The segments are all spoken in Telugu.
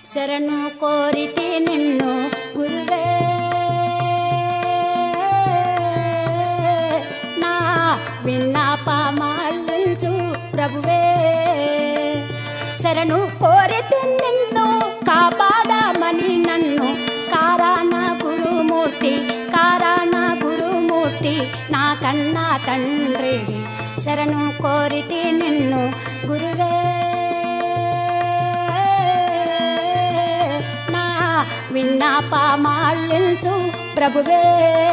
శరణు కోరితే నిన్ను గురువే నా విన్నాపమాలించు ప్రభువే శరణు కోరితే నిన్ను కాపాడమని నన్ను కారాన గురుమూర్తి కారాన గురుమూర్తి నా కన్నా తండ్రి శరణు కోరితే నిన్ను గురువే నా విన్నాపమాలించు ప్రభువే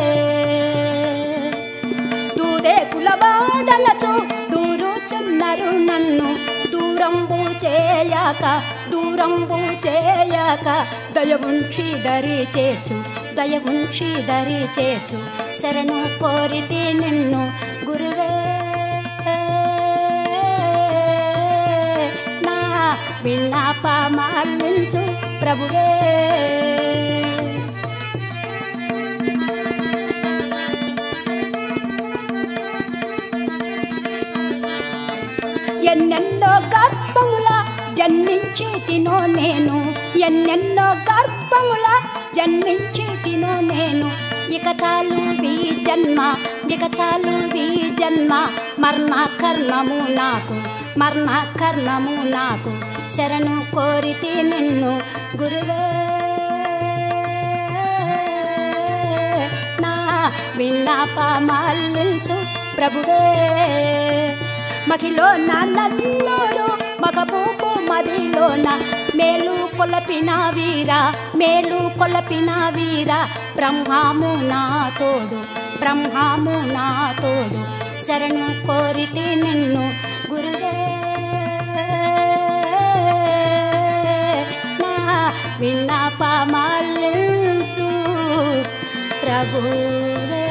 దూదే కులవాడలతో దూరుచున్నారు నన్ను దూరంబు చేయక దూరంబు చేయక దయవుంచి దరి చేర్చు దయవుంచి దరి చేర్చు శరణు కోరితే నిన్ను గురువే నా విన్నాపమాలించు ప్రభువే ఎన్నెన్నో గర్భముల జన్మించి తినో నేను ఎన్నెన్నో గర్భముల జన్మించి తినో నేను ఇక చాలు వీ జన్మ ఇక చాలు వీ జన్మ మరణ కర్ణము నాకు మరణ కర్ణము నాకు శరణు కోరితే నిన్ను గురువే నా విన్నాపమాలించు ప్రభువే మహిలో నన్నూరు మగబూపు మదిలోన మేలు కొలపిన వీరా మేలు కొలపిన వీరా బ్రహ్మాము నా తోడు బ్రహ్మాము నా తోడు శరణు కోరితే నిన్ను గురువే నా విన్నపమాలించు ప్రభువే